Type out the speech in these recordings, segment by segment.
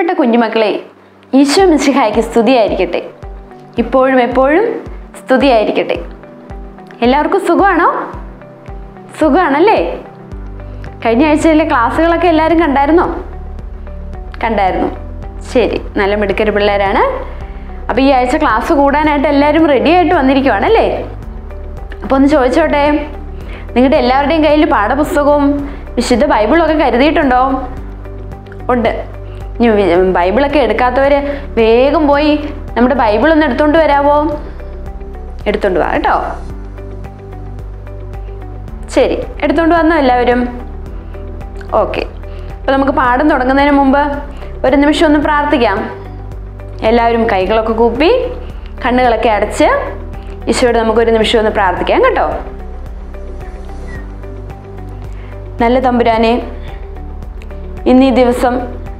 പ്രിയപ്പെട്ട കുഞ്ഞുമക്കളെ ഈശോ മിശിഹായ്ക്ക് സ്തുതിയായിരിക്കട്ടെ ഇപ്പോഴും എപ്പോഴും സ്തുതിയായിരിക്കട്ടെ എല്ലാവർക്കും സുഖമാണോ സുഖമാണല്ലേ കഴിഞ്ഞ ആഴ്ചയിലെ ക്ലാസ്സുകളൊക്കെ എല്ലാവരും കണ്ടായിരുന്നോ കണ്ടായിരുന്നു ശരി നല്ല മിടുക്കര് പിള്ളേരാണ് അപ്പോൾ ഈ ആഴ്ച ക്ലാസ് കൂടാനായിട്ട് എല്ലാവരും റെഡി ആയിട്ട് വന്നിരിക്കുവാണല്ലേ അപ്പോൾ ഒന്ന് ചോദിച്ചോട്ടെ നിങ്ങളുടെ എല്ലാവരുടെയും കയ്യിൽ പാഠപുസ്തകവും വിശുദ്ധ ബൈബിളൊക്കെ കരുതിയിട്ടുണ്ടോ ഉണ്ട് ഇനി വി- ബൈബിളൊക്കെ എടുക്കാത്തവർ വേഗം പോയി നമ്മുടെ ബൈബിൾ ഒന്ന് എടുത്തോണ്ട് വരാവോ എടുത്തോണ്ട് വാ കേട്ടോ ശരി എടുത്തോണ്ട് വന്നോ എല്ലാവരും ഓക്കെ അപ്പോൾ നമുക്ക് പാഠം തുടങ്ങുന്നതിന് മുമ്പ് ഒരു നിമിഷം ഒന്ന് പ്രാർത്ഥിക്കാം എല്ലാവരും കൈകളൊക്കെ കൂപ്പി കണ്ണുകളൊക്കെ അടച്ച് ഈശോയോട് നമുക്കൊരു നിമിഷം ഒന്ന് പ്രാർത്ഥിക്കാം കേട്ടോ നല്ല തമ്പുരാനെ ഇന്ന് ഈ ദിവസം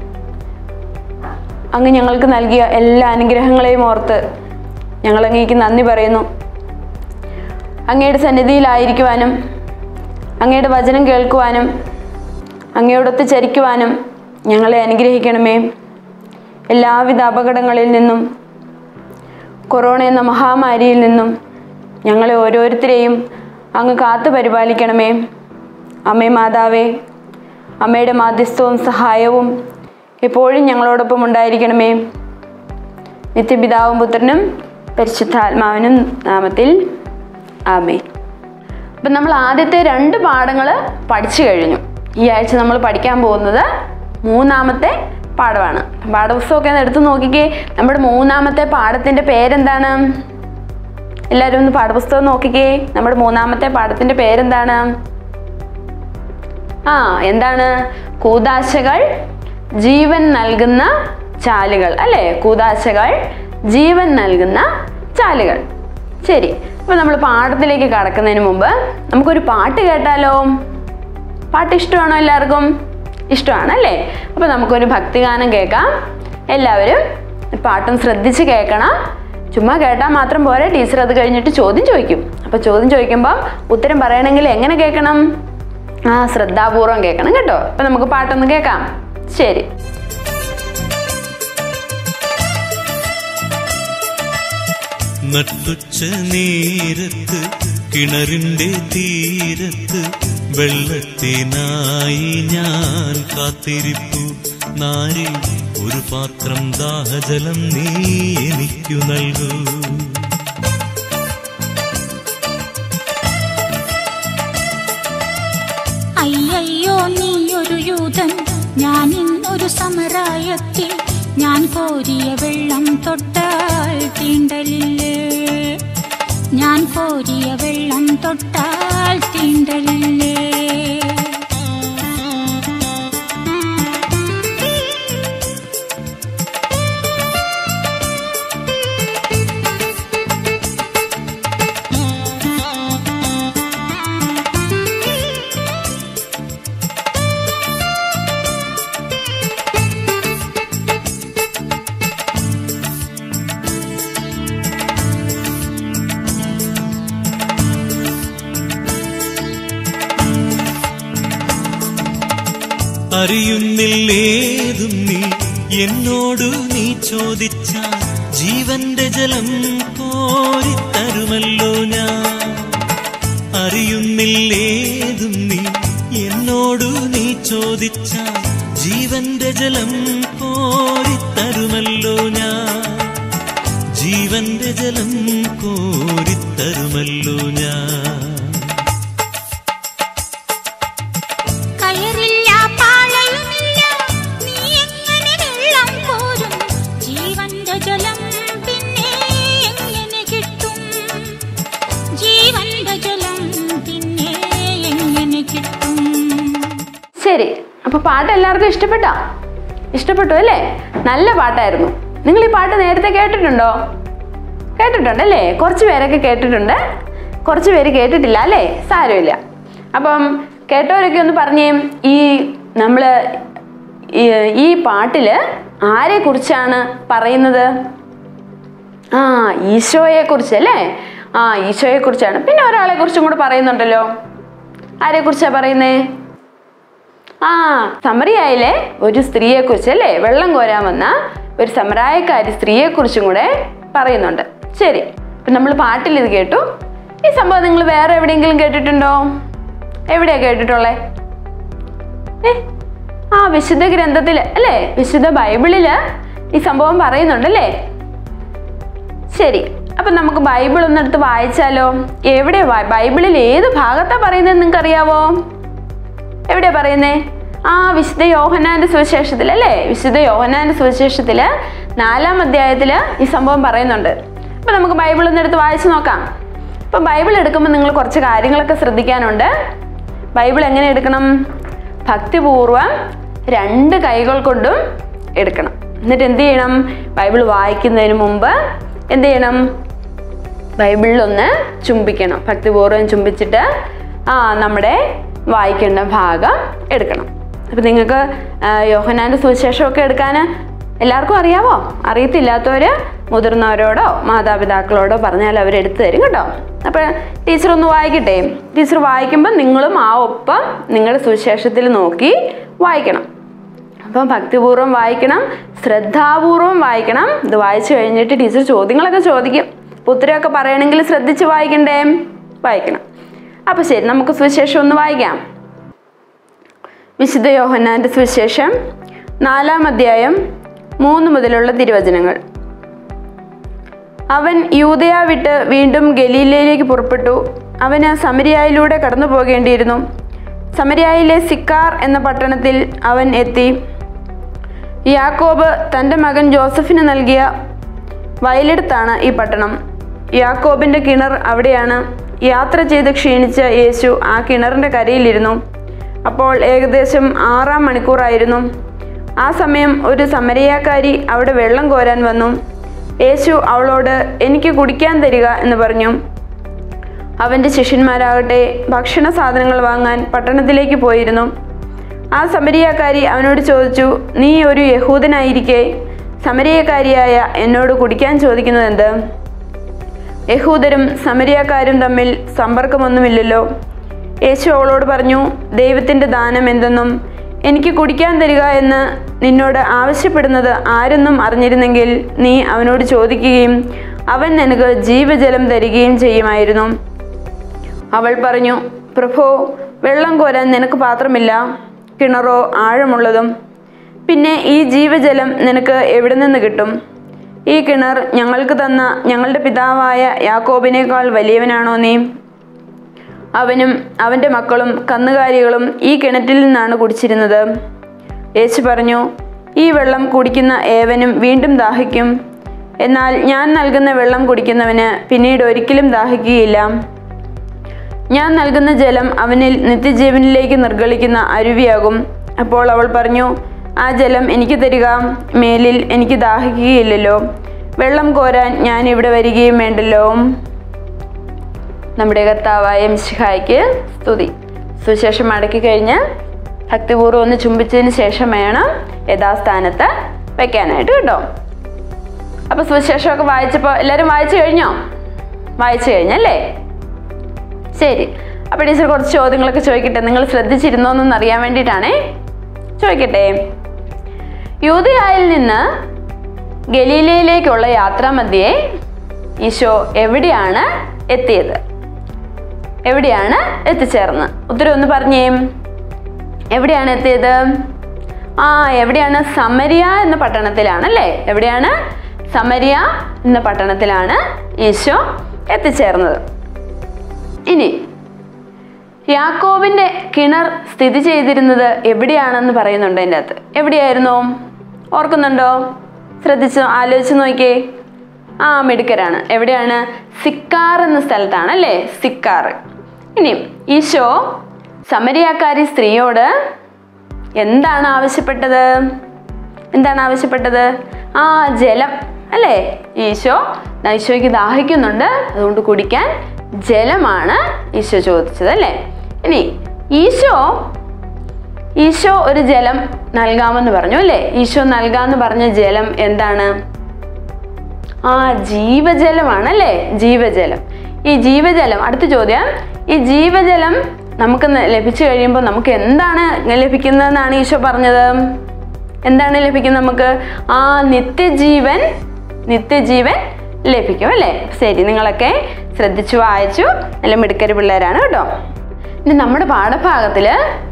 അങ്ങ് ഞങ്ങൾക്ക് നൽകിയ എല്ലാ അനുഗ്രഹങ്ങളെയും ഓർത്ത് ഞങ്ങൾ അങ്ങേക്ക് നന്ദി പറയുന്നു അങ്ങയുടെ സന്നിധിയിലായിരിക്കുവാനും അങ്ങയുടെ വചനം കേൾക്കുവാനും അങ്ങയോടൊത്ത് ചരിക്കുവാനും ഞങ്ങളെ അനുഗ്രഹിക്കണമേ എല്ലാവിധ അപകടങ്ങളിൽ നിന്നും കൊറോണ എന്ന മഹാമാരിയിൽ നിന്നും ഞങ്ങളെ ഓരോരുത്തരെയും അങ്ങ് കാത്തു പരിപാലിക്കണമേ അമ്മേ മാതാവേ അമ്മയുടെ മാധ്യസ്ഥവും സഹായവും എപ്പോഴും ഞങ്ങളോടൊപ്പം ഉണ്ടായിരിക്കണമേ നിത്യപിതാവും പുത്രനും പരിശുദ്ധാത്മാവിനും നാമത്തിൽ ആമേ അപ്പം നമ്മൾ ആദ്യത്തെ രണ്ട് പാഠങ്ങൾ പഠിച്ചു കഴിഞ്ഞു ഈ ആഴ്ച നമ്മൾ പഠിക്കാൻ പോകുന്നത് മൂന്നാമത്തെ പാഠമാണ് പാഠപുസ്തകമൊക്കെ ഒന്ന് എടുത്ത് നോക്കിക്കേ നമ്മുടെ മൂന്നാമത്തെ പാഠത്തിൻ്റെ പേരെന്താണ് എല്ലാവരും ഒന്ന് പാഠപുസ്തകം നോക്കിക്കേ നമ്മുടെ മൂന്നാമത്തെ പാഠത്തിൻ്റെ പേരെന്താണ് ആ എന്താണ് കൂതാശകൾ ജീവൻ നൽകുന്ന ചാലുകൾ അല്ലേ കൂതാശകൾ ജീവൻ നൽകുന്ന ചാലുകൾ ശരി അപ്പൊ നമ്മൾ പാഠത്തിലേക്ക് കടക്കുന്നതിന് മുമ്പ് നമുക്കൊരു പാട്ട് കേട്ടാലോ പാട്ട് ഇഷ്ടമാണോ എല്ലാവർക്കും ഇഷ്ടമാണ് അല്ലേ അപ്പൊ നമുക്കൊരു ഭക്തിഗാനം കേൾക്കാം എല്ലാവരും പാട്ടും ശ്രദ്ധിച്ച് കേൾക്കണം ചുമ്മാ കേട്ടാൽ മാത്രം പോരെ ടീച്ചർ അത് കഴിഞ്ഞിട്ട് ചോദ്യം ചോദിക്കും അപ്പൊ ചോദ്യം ചോദിക്കുമ്പോൾ ഉത്തരം പറയണമെങ്കിൽ എങ്ങനെ കേൾക്കണം ആ ശ്രദ്ധാപൂർവം കേൾക്കണം കേട്ടോ അപ്പൊ നമുക്ക് പാട്ടൊന്ന് കേൾക്കാം ശരി നട്ടുച്ച നേരത്ത് കിണറിന്റെ തീരത്ത് വെള്ളത്തിനായി ഞാൻ കാത്തിരിപ്പു നാരി ഒരു പാത്രം ദാഹജലം നീ എനിക്കു നൽകൂ അയ്യയ്യോ നീയൊരു യൂതൻ ഞാൻ ഇന്നൊരു സമരായത്തിൽ ഞാൻ കോരിയ വെള്ളം തൊട്ടാൽ തീണ്ടലില്ലേ ഞാൻ കോരിയ വെള്ളം തൊട്ടാൽ തീണ്ടലില്ലേ അറിയുന്നില്ലേതും നീ എന്നോടു നീ ചോദിച്ച ജീവന്റെ ജലം കോരിത്തരുമല്ലോ ഞാൻ അറിയുന്നില്ലേതും നീ എന്നോടു നീ ചോദിച്ച ജീവന്റെ ജലം കോരിത്തരുമല്ലോ ഞാൻ ജീവന്റെ ജലം കോരിത്തരുമല്ലോ ഞാൻ കയറില്ല പാഴയുമില്ല നീ എങ്ങനെ വെള്ളം കോരും ജീവന്റെ ജലം പിന്നെ എങ്ങനെ കിട്ടും ജീവന്റെ ജലം പിന്നെ എങ്ങനെ കിട്ടും ശരി അപ്പൊ പാട്ട് എല്ലാവർക്കും ഇഷ്ടപ്പെട്ടോ ഇഷ്ടപ്പെട്ടു അല്ലേ നല്ല പാട്ടായിരുന്നു നിങ്ങൾ ഈ പാട്ട് നേരത്തെ കേട്ടിട്ടുണ്ടോ കേട്ടിട്ടുണ്ട് അല്ലേ കുറച്ച് പേരൊക്കെ കേട്ടിട്ടുണ്ട് കുറച്ച് പേര് കേട്ടിട്ടില്ല അല്ലേ സാരമില്ല അപ്പം കേട്ടവരൊക്കെ ഒന്ന് പറഞ്ഞേ ഈ നമ്മൾ ഈ പാട്ടിൽ ആരെ കുറിച്ചാണ് പറയുന്നത് ആ ഈശോയെ കുറിച്ച് അല്ലേ ആ ഈശോയെ കുറിച്ചാണ് പിന്നെ ഒരാളെ കുറിച്ചും കൂടെ പറയുന്നുണ്ടല്ലോ ആരെ കുറിച്ചാ പറയുന്നേ ആ സമറിയായിലെ ഒരു സ്ത്രീയെ കുറിച്ച് അല്ലേ വെള്ളം കോരാൻ വന്ന ഒരു സമറായക്കാരി സ്ത്രീയെ കുറിച്ചും കൂടെ പറയുന്നുണ്ട് ശരി അപ്പൊ നമ്മൾ പാട്ടിൽ ഇത് കേട്ടു ഈ സംഭവം നിങ്ങൾ വേറെ എവിടെയെങ്കിലും കേട്ടിട്ടുണ്ടോ എവിടെയാ കേട്ടിട്ടുള്ളേ ഏ ആ വിശുദ്ധ ഗ്രന്ഥത്തില് അല്ലേ വിശുദ്ധ ബൈബിളില് ഈ സംഭവം പറയുന്നുണ്ടല്ലേ ശരി അപ്പൊ നമുക്ക് ബൈബിൾ ഒന്ന് എടുത്ത് വായിച്ചാലോ എവിടെ ബൈബിളിൽ ഏത് ഭാഗത്താ പറയുന്നത് നിങ്ങൾക്ക് അറിയാവോ എവിടെയാ പറയുന്നേ ആ വിശുദ്ധ യോഹനാന്റെ സുവിശേഷത്തിൽ അല്ലേ വിശുദ്ധ യോഹനാന്റെ സുവിശേഷത്തില് നാലാം അധ്യായത്തില് ഈ സംഭവം പറയുന്നുണ്ട് അപ്പൊ നമുക്ക് ബൈബിൾ ഒന്ന് എടുത്ത് വായിച്ചു നോക്കാം അപ്പൊ ബൈബിൾ എടുക്കുമ്പോൾ നിങ്ങൾ കുറച്ച് കാര്യങ്ങളൊക്കെ ശ്രദ്ധിക്കാനുണ്ട് ബൈബിൾ എങ്ങനെ എടുക്കണം ഭക്തിപൂർവം രണ്ട് കൈകൾ കൊണ്ടും എടുക്കണം എന്നിട്ട് എന്ത് ചെയ്യണം ബൈബിൾ വായിക്കുന്നതിന് മുമ്പ് എന്ത് ചെയ്യണം ബൈബിളിലൊന്ന് ചുംബിക്കണം ഭക്തിപൂർവ്വം ചുംബിച്ചിട്ട് ആ നമ്മുടെ വായിക്കേണ്ട ഭാഗം എടുക്കണം അപ്പം നിങ്ങൾക്ക് യോഹനാൻ്റെ സുവിശേഷമൊക്കെ എടുക്കാൻ എല്ലാവർക്കും അറിയാവോ അറിയത്തില്ലാത്തവർ മുതിർന്നവരോടോ മാതാപിതാക്കളോടോ പറഞ്ഞാൽ അവർ എടുത്തു തരും കേട്ടോ അപ്പോൾ ടീച്ചർ ഒന്ന് വായിക്കട്ടെ ടീച്ചർ വായിക്കുമ്പോൾ നിങ്ങളും ആ ഒപ്പം നിങ്ങളുടെ സുവിശേഷത്തിൽ നോക്കി വായിക്കണം അപ്പം ഭക്തിപൂർവ്വം വായിക്കണം ശ്രദ്ധാപൂർവം വായിക്കണം ഇത് വായിച്ചു കഴിഞ്ഞിട്ട് ടീച്ചർ ചോദ്യങ്ങളൊക്കെ ചോദിക്കും അപ്പൊ ഉത്തരമൊക്കെ പറയണമെങ്കിൽ ശ്രദ്ധിച്ച് വായിക്കണ്ടേ വായിക്കണം അപ്പൊ ശരി നമുക്ക് സുവിശേഷം ഒന്ന് വായിക്കാം വിശുദ്ധ യോഹന്നാന്റെ സുവിശേഷം നാലാം അധ്യായം മൂന്ന് മുതലുള്ള തിരുവചനങ്ങൾ അവൻ യൂതയ വിട്ട് വീണ്ടും ഗലീലയിലേക്ക് പുറപ്പെട്ടു അവന് സമരിയായിലൂടെ കടന്നു പോകേണ്ടിയിരുന്നു സമരിയായിലെ സിക്കാർ എന്ന പട്ടണത്തിൽ അവൻ എത്തി യാക്കോബ് തൻ്റെ മകൻ ജോസഫിന് നൽകിയ വയലെടുത്താണ് ഈ പട്ടണം യാക്കോബിൻ്റെ കിണർ അവിടെയാണ് യാത്ര ചെയ്ത് ക്ഷീണിച്ച യേശു ആ കിണറിൻ്റെ കരയിലിരുന്നു അപ്പോൾ ഏകദേശം ആറാം മണിക്കൂറായിരുന്നു ആ സമയം ഒരു സമരയാക്കാരി അവിടെ വെള്ളം കോരാൻ വന്നു യേശു അവളോട് എനിക്ക് കുടിക്കാൻ തരിക എന്ന് പറഞ്ഞു അവൻ്റെ ശിഷ്യന്മാരാകട്ടെ ഭക്ഷണ സാധനങ്ങൾ വാങ്ങാൻ പട്ടണത്തിലേക്ക് പോയിരുന്നു ആ സമരിയാക്കാരി അവനോട് ചോദിച്ചു നീ ഒരു യഹൂദനായിരിക്കെ സമരിയക്കാരിയായ എന്നോട് കുടിക്കാൻ ചോദിക്കുന്നത് എന്ത് യഹൂദരും സമരിയാക്കാരും തമ്മിൽ സമ്പർക്കമൊന്നുമില്ലല്ലോ യേശു അവളോട് പറഞ്ഞു ദൈവത്തിൻ്റെ ദാനം എന്തെന്നും എനിക്ക് കുടിക്കാൻ തരിക എന്ന് നിന്നോട് ആവശ്യപ്പെടുന്നത് ആരെന്നും അറിഞ്ഞിരുന്നെങ്കിൽ നീ അവനോട് ചോദിക്കുകയും അവൻ നിനക്ക് ജീവജലം തരികയും ചെയ്യുമായിരുന്നു അവൾ പറഞ്ഞു പ്രഭോ വെള്ളം കോരാൻ നിനക്ക് പാത്രമില്ല കിണറോ ആഴമുള്ളതും പിന്നെ ഈ ജീവജലം നിനക്ക് എവിടെ നിന്ന് കിട്ടും ഈ കിണർ ഞങ്ങൾക്ക് തന്ന ഞങ്ങളുടെ പിതാവായ യാക്കോബിനേക്കാൾ വലിയവനാണോ നീ അവനും അവൻ്റെ മക്കളും കന്നുകാലികളും ഈ കിണറ്റിൽ നിന്നാണ് കുടിച്ചിരുന്നത് യേശു പറഞ്ഞു ഈ വെള്ളം കുടിക്കുന്ന ഏവനും വീണ്ടും ദാഹിക്കും എന്നാൽ ഞാൻ നൽകുന്ന വെള്ളം കുടിക്കുന്നവന് പിന്നീട് ഒരിക്കലും ദാഹിക്കുകയില്ല ഞാൻ നൽകുന്ന ജലം അവനിൽ നിത്യജീവനിലേക്ക് നിർഗളിക്കുന്ന അരുവിയാകും അപ്പോൾ അവൾ പറഞ്ഞു ആ ജലം എനിക്ക് തരിക മേലിൽ എനിക്ക് ദാഹിക്കുകയില്ലല്ലോ വെള്ളം കോരാൻ ഞാൻ ഇവിടെ വരികയും വേണ്ടല്ലോ നമ്മുടെ കർത്താവായ മിശിഹായ്ക്ക് സ്തുതി സുശേഷം മടക്കി കഴിഞ്ഞ് ഭക്തിപൂർവ്വം ഒന്ന് ചുംബിച്ചതിന് ശേഷം വേണം യഥാസ്ഥാനത്ത് വെക്കാനായിട്ട് കേട്ടോ അപ്പൊ സുവിശേഷമൊക്കെ വായിച്ചപ്പോൾ എല്ലാവരും വായിച്ചു കഴിഞ്ഞോ വായിച്ചു കഴിഞ്ഞല്ലേ ശരി അപ്പൊ ടീച്ചർ കുറച്ച് ചോദ്യങ്ങളൊക്കെ ചോദിക്കട്ടെ നിങ്ങൾ ശ്രദ്ധിച്ചിരുന്നോ എന്നൊന്ന് അറിയാൻ വേണ്ടിയിട്ടാണേ ചോദിക്കട്ടെ യൂതയായിൽ നിന്ന് ഗലീലയിലേക്കുള്ള യാത്രാമധ്യേ ഈശോ എവിടെയാണ് എത്തിയത് എവിടെയാണ് എത്തിച്ചേർന്ന് ഉത്തരം ഒന്ന് പറഞ്ഞേ എവിടെയാണ് എത്തിയത് ആ എവിടെയാണ് സമരിയ എന്ന പട്ടണത്തിലാണ് അല്ലേ എവിടെയാണ് സമരിയ എന്ന പട്ടണത്തിലാണ് ഈശോ എത്തിച്ചേർന്നത് ഇനി യാക്കോബിന്റെ കിണർ സ്ഥിതി ചെയ്തിരുന്നത് എവിടെയാണെന്ന് പറയുന്നുണ്ട് അതിൻ്റെ അകത്ത് എവിടെയായിരുന്നു ഓർക്കുന്നുണ്ടോ ശ്രദ്ധിച്ചു ആലോചിച്ച് നോക്കിയേ ആ മിടുക്കരാണ് എവിടെയാണ് സിക്കാർ എന്ന സ്ഥലത്താണ് അല്ലേ സിക്കാർ ഇനി ഈശോ സമരിയാക്കാരി സ്ത്രീയോട് എന്താണ് ആവശ്യപ്പെട്ടത് എന്താണ് ആവശ്യപ്പെട്ടത് ആ ജലം അല്ലേ ഈശോ ഈശോയ്ക്ക് ദാഹിക്കുന്നുണ്ട് അതുകൊണ്ട് കുടിക്കാൻ ജലമാണ് ഈശോ ചോദിച്ചത് അല്ലേ ഇനി ഈശോ ഈശോ ഒരു ജലം നൽകാമെന്ന് പറഞ്ഞു അല്ലേ ഈശോ നൽകാമെന്ന് പറഞ്ഞ ജലം എന്താണ് ആ ജീവജലമാണ് അല്ലേ ജീവജലം ഈ ജീവജലം അടുത്ത ചോദ്യം ഈ ജീവജലം നമുക്ക് ന- ലഭിച്ചു കഴിയുമ്പോൾ നമുക്ക് എന്താണ് ലഭിക്കുന്നതെന്നാണ് ഈശോ പറഞ്ഞത് എന്താണ് ലഭിക്കുന്നത് നമുക്ക് ആ നിത്യജീവൻ നിത്യജീവൻ ലഭിക്കും അല്ലേ ശരി നിങ്ങളൊക്കെ ശ്രദ്ധിച്ചു വായിച്ചു നല്ല മിടുക്കര് പിള്ളേരാണ് കേട്ടോ ഇനി നമ്മുടെ പാഠഭാഗത്തിൽ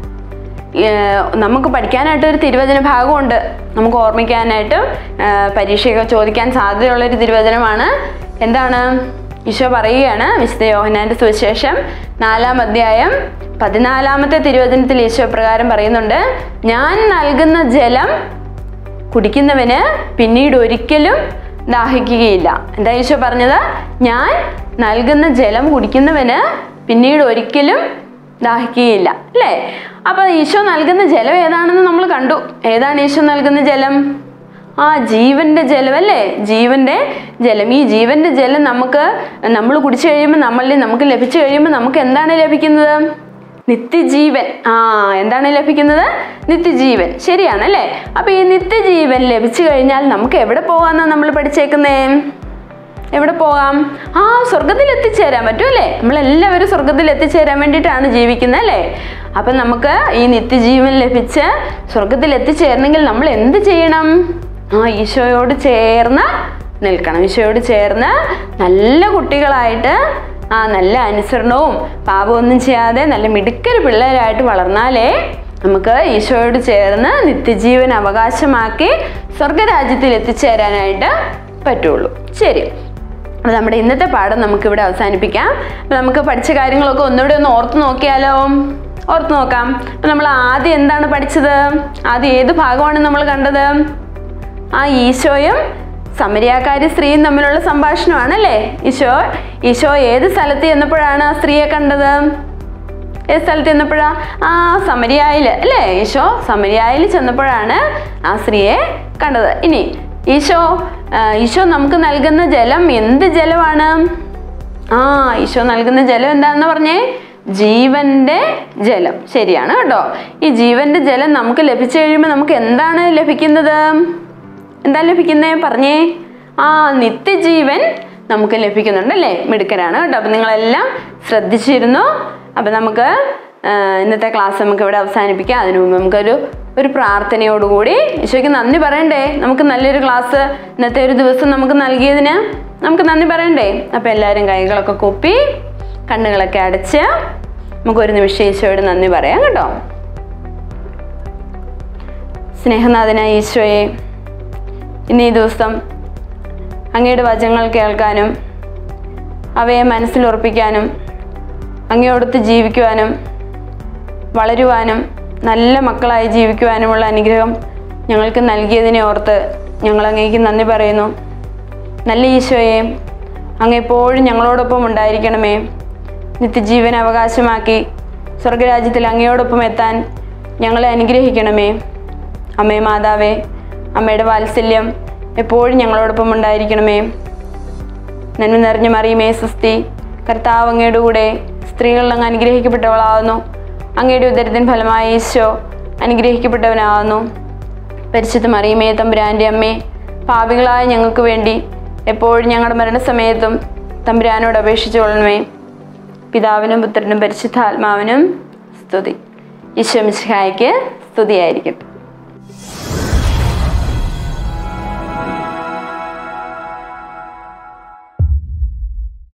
നമുക്ക് പഠിക്കാനായിട്ട് ഒരു തിരുവചന ഭാഗമുണ്ട് നമുക്ക് ഓർമ്മിക്കാനായിട്ട് ഏ, പരീക്ഷയൊക്കെ ചോദിക്കാൻ സാധ്യതയുള്ളൊരു തിരുവചനമാണ് എന്താണ് ഈശോ പറയുകയാണ് വിശുദ്ധ യോഹനാന്റെ സുവിശേഷം നാലാം അധ്യായം പതിനാലാമത്തെ തിരുവചനത്തിൽ ഈശോ പ്രകാരം പറയുന്നുണ്ട് ഞാൻ നൽകുന്ന ജലം കുടിക്കുന്നവന് പിന്നീട് ഒരിക്കലും ദാഹിക്കുകയില്ല എന്താ ഈശോ പറഞ്ഞത് ഞാൻ നൽകുന്ന ജലം കുടിക്കുന്നവന് പിന്നീട് ഒരിക്കലും ദാഹിക്കുകയില്ല അല്ലേ അപ്പൊ ഈശോ നൽകുന്ന ജലം ഏതാണെന്ന് നമ്മൾ കണ്ടു ഏതാണ് ഈശോ നൽകുന്ന ജലം ആ ജീവന്റെ ജലം അല്ലേ ജീവന്റെ ജലം ഈ ജീവന്റെ ജലം നമുക്ക് നമ്മൾ കുടിച്ചു കഴിയുമ്പോൾ നമ്മളിൽ നമുക്ക് ലഭിച്ചു കഴിയുമ്പോൾ നമുക്ക് എന്താണ് ലഭിക്കുന്നത് നിത്യജീവൻ ആ എന്താണ് ലഭിക്കുന്നത് നിത്യജീവൻ ശരിയാണ് അല്ലേ അപ്പൊ ഈ നിത്യജീവൻ ലഭിച്ചു കഴിഞ്ഞാൽ നമുക്ക് എവിടെ പോകാന്നാ നമ്മൾ പഠിച്ചേക്കുന്നേ എവിടെ പോകാം ആ സ്വർഗത്തിൽ എത്തിച്ചേരാൻ പറ്റും അല്ലേ നമ്മളെല്ലാവരും സ്വർഗത്തിൽ എത്തിച്ചേരാൻ വേണ്ടിയിട്ടാണ് ജീവിക്കുന്നത് അല്ലേ അപ്പൊ നമുക്ക് ഈ നിത്യജീവൻ ലഭിച്ച് സ്വർഗത്തിൽ എത്തിച്ചേരണമെങ്കിൽ നമ്മൾ എന്ത് ചെയ്യണം ആ ഈശോയോട് ചേർന്ന് നിൽക്കണം ഈശോയോട് ചേർന്ന് നല്ല കുട്ടികളായിട്ട് ആ നല്ല അനുസരണവും പാപമൊന്നും ചെയ്യാതെ നല്ല മിടുക്കൽ പിള്ളേരായിട്ട് വളർന്നാലേ നമുക്ക് ഈശോയോട് ചേർന്ന് നിത്യജീവൻ അവകാശമാക്കി സ്വർഗരാജ്യത്തിൽ എത്തിച്ചേരാനായിട്ട് പറ്റുള്ളൂ ശരി അപ്പോൾ നമ്മുടെ ഇന്നത്തെ പാഠം നമുക്കിവിടെ അവസാനിപ്പിക്കാം അപ്പോൾ നമുക്ക് പഠിച്ച കാര്യങ്ങളൊക്കെ ഒന്നുകൂടെ ഒന്ന് ഓർത്ത് നോക്കിയാലോ ഓർത്ത് നോക്കാം അപ്പോൾ നമ്മൾ ആദ്യം എന്താണ് പഠിച്ചത് ആദ്യം ഏത് ഭാഗമാണ് നമ്മൾ കണ്ടത് ആ ഈശോയും സമരിയാക്കാരി സ്ത്രീയും തമ്മിലുള്ള സംഭാഷണമാണല്ലേ ഈശോ ഈശോ ഏത് സ്ഥലത്ത് ചെന്നപ്പോഴാണ് ആ സ്ത്രീയെ കണ്ടത് ഏത് സ്ഥലത്ത് ചെന്നപ്പോഴാ ആ സമരിയായിൽ അല്ലേ ഈശോ സമരിയായിൽ ചെന്നപ്പോഴാണ് ആ സ്ത്രീയെ കണ്ടത് ഇനി ഈശോ ആ, ഈശോ നമുക്ക് നൽകുന്ന ജലം എന്ത് ജലമാണ് ആ ഈശോ നൽകുന്ന ജലം എന്താണെന്ന് പറഞ്ഞേ ജീവന്റെ ജലം ശരിയാണ് കേട്ടോ ഈ ജീവന്റെ ജലം നമുക്ക് ലഭിച്ചു കഴിയുമ്പോൾ നമുക്ക് എന്താണ് ലഭിക്കുന്നത് എന്താ ലഭിക്കുന്നേ പറഞ്ഞേ ആ നിത്യജീവൻ നമുക്ക് ലഭിക്കുന്നുണ്ട് അല്ലേ മിടുക്കരാണ് കേട്ടോ അപ്പം നിങ്ങളെല്ലാം ശ്രദ്ധിച്ചിരുന്നു അപ്പം നമുക്ക് ആ, ഇന്നത്തെ ക്ലാസ് നമുക്ക് ഇവിടെ അവസാനിപ്പിക്കാം അതിനു മുമ്പ് നമുക്കൊരു ഒരു പ്രാർത്ഥനയോടുകൂടി ഈശോയ്ക്ക് നന്ദി പറയണ്ടേ നമുക്ക് നല്ലൊരു ക്ലാസ് ഇന്നത്തെ ഒരു ദിവസം നമുക്ക് നൽകിയതിന് നമുക്ക് നന്ദി പറയണ്ടേ അപ്പം എല്ലാവരും കൈകളൊക്കെ കുപ്പി കണ്ണുകളൊക്കെ അടച്ച് നമുക്ക് ഒരു നിമിഷം ഈശോയോട് നന്ദി പറയാം കേട്ടോ സ്നേഹനാഥനായ ഈശോയെ ഇന്ന് ഈ ദിവസം അങ്ങയുടെ വചനങ്ങൾ കേൾക്കാനും അവയെ മനസ്സിലുറപ്പിക്കാനും അങ്ങയോടൊത്ത് ജീവിക്കുവാനും വളരുവാനും നല്ല മക്കളായി ജീവിക്കുവാനുമുള്ള അനുഗ്രഹം ഞങ്ങൾക്ക് നൽകിയതിനെ ഓർത്ത് ഞങ്ങൾ അങ്ങേക്ക് നന്ദി പറയുന്നു നല്ല ഈശോയെ അങ്ങ് എപ്പോഴും ഞങ്ങളോടൊപ്പം ഉണ്ടായിരിക്കണമേ നിത്യജീവൻ അവകാശമാക്കി സ്വർഗരാജ്യത്തിൽ അങ്ങയോടൊപ്പം എത്താൻ ഞങ്ങളെ അനുഗ്രഹിക്കണമേ അമ്മേ മാതാവേ അമ്മയുടെ വാത്സല്യം എപ്പോഴും ഞങ്ങളോടൊപ്പം ഉണ്ടായിരിക്കണമേ നന്മ നിറഞ്ഞ മറിയുമേ സുസ്തി കർത്താവ് അങ്ങയുടെ കൂടെ സ്ത്രീകളിൽ അങ്ങ് അനുഗ്രഹിക്കപ്പെട്ടവളാവുന്നു അങ്ങയുടെ ഉദരത്തിൻ ഫലമായ ഈശോ അനുഗ്രഹിക്കപ്പെട്ടവനാവുന്നു പരിശുദ്ധ മറിയുമേ തമ്പുരാൻ്റെ അമ്മേ പാപികളായ ഞങ്ങൾക്ക് വേണ്ടി എപ്പോഴും ഞങ്ങളുടെ മരണസമയത്തും തമ്പുരാനോട് അപേക്ഷിച്ചു കൊള്ളണമേ പിതാവിനും പുത്രനും പരിശുദ്ധാത്മാവിനും സ്തുതി ഈശോ മിശിഹായ്ക്ക് സ്തുതിയായിരിക്കട്ടെ